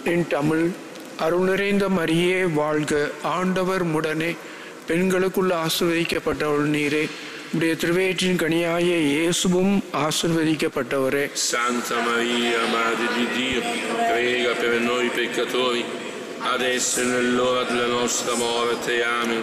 மன்றாட்டின் தமிழ் அருள் நிறைந்த மரியே வாழ்க ஆண்டவர் முடனே பெண்களுக்குள் ஆசிர்வதிக்கப்பட்டவள் நீரே உடைய திருவேற்றின் கனியாய இயேசுவும் ஆசிர்வதிக்கப்பட்டவரே Santa Maria, Madre di Dio, prega per noi peccatori, adesso e nell'ora della nostra morte. Amen.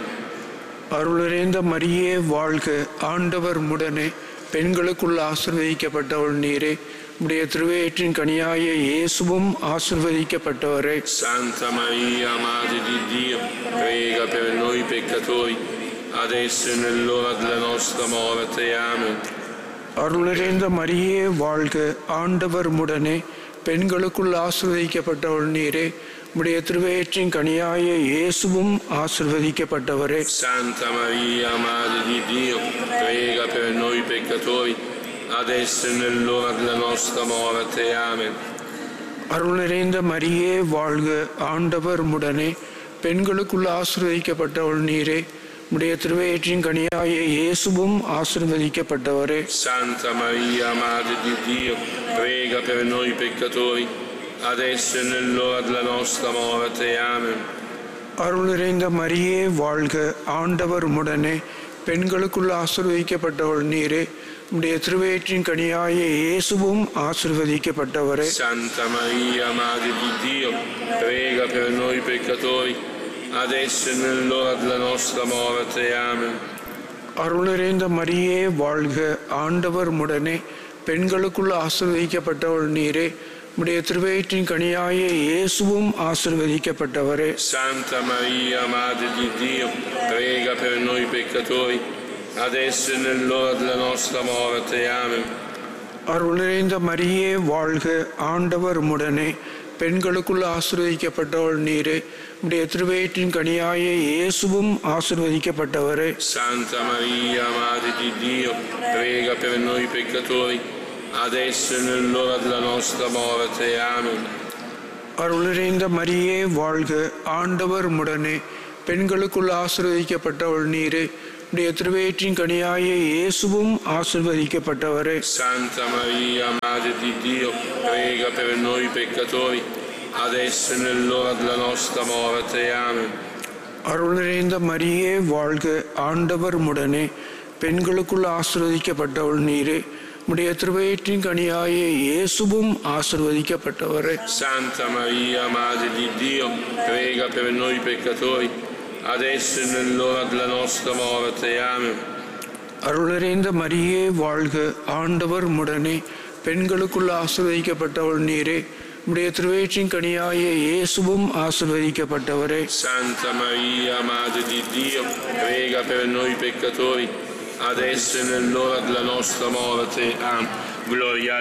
அருள் நிறைந்த மரியே வாழ்க ஆண்டவர் முடனே பெண்களுக்குள் ஆசிர்வதிக்கப்பட்டவள் நீரே உடைய திருவேற்றின் கனியாய இயேசுவும் ஆசிர்வதிக்கப்பட்டவரே Santa Maria, Madre di Dio, prega per noi peccatori, adesso e nell'ora della nostra morte. Amen. அருள் நிறைந்த மரியே வாழ்க ஆண்டவர் முடனே பெண்களுக்குள் ஆசிர்வதிக்கப்பட்டவள் நீரே உடைய திருவயிற்றின் கனியாய இயேசுவும் ஆசிர்வதிக்கப்பட்டவரே Santa Maria, Madre di Dio, prega per noi peccatori, adesso e nell'ora della nostra morte. Amen. அருள் நிறைந்த மரியே வாழ்க ஆண்டவர் முடனே பெண்களுக்குள் ஆசிர்வதிக்கப்பட்டவள் நீரே உடைய திருவயிற்றின் கனியாய இயேசுவும் ஆசிர்வதிக்கப்பட்டவரே Santa Maria, Madre di Dio, prega per noi peccatori, adesso e nell'ora della nostra morte. Amen. அருள் நிறைந்த மரியே வாழ்க ஆண்டவர் முடனே பெண்களுக்குள் ஆசிர்வதிக்கப்பட்டவள் நீரே உடைய திருவயிற்றின் கனியாய இயேசுவும் ஆசிர்வதிக்கப்பட்டவரே Santa Maria, Madre di Dio, prega per noi peccatori, adesso e nell'ora della nostra morte. Amen. அருள் நிறைந்த மரியே வாழ்க ஆண்டவர் முடனே பெண்களுக்குள் ஆசிர்வதிக்கப்பட்டவள் நீரே உடைய திருவயிற்றின் கனியாய இயேசுவும் ஆசிர்வதிக்கப்பட்டவரே Santa Maria, Madre di Dio, prega per noi peccatori, adesso e nell'ora della nostra morte. Amen. அருள் நிறைந்த மரியே வாழ்க ஆண்டவர் முடனே பெண்களுக்குள் ஆசிர்வதிக்கப்பட்டவள் நீரே உடைய திருவயிற்றின் கனியாய இயேசுவும் ஆசிர்வதிக்கப்பட்டவரே Santa Maria, Madre di Dio, prega per noi peccatori, adesso e nell'ora della nostra morte. Amen. அருள் நிறைந்த மரியே வாழ்க ஆண்டவர் முடனே பெண்களுக்குள் ஆசிர்வதிக்கப்பட்டவள் நீரே உடைய திருவயிற்றின் கனியாய இயேசுவும் ஆசிர்வதிக்கப்பட்டவரே Santa Maria, Madre di Dio, prega per noi peccatori, adesso e nell'ora della nostra morte. Amen. அருள் நிறைந்த மரியே வாழ்க ஆண்டவர் முடனே பெண்களுக்குள் ஆசிர்வதிக்கப்பட்டவள் நீரே உடைய திருவயிற்றின் கனியாய இயேசுவும் ஆசிர்வதிக்கப்பட்டவரே Santa Maria, Madre di Dio, prega per noi peccatori, adesso e nell'ora della nostra morte. Amen. அருள் நிறைந்த மரியே வாழ்க ஆண்டவர் முடனே பெண்களுக்குள் ஆசிர்வதிக்கப்பட்டவள் நீரே உடைய திருவயிற்றின் கனியாய இயேசுவும் ஆசிர்வதிக்கப்பட்டவரே Santa Maria, Madre di Dio, prega per noi peccatori, adesso e nell'ora della nostra morte. Amen. Gloria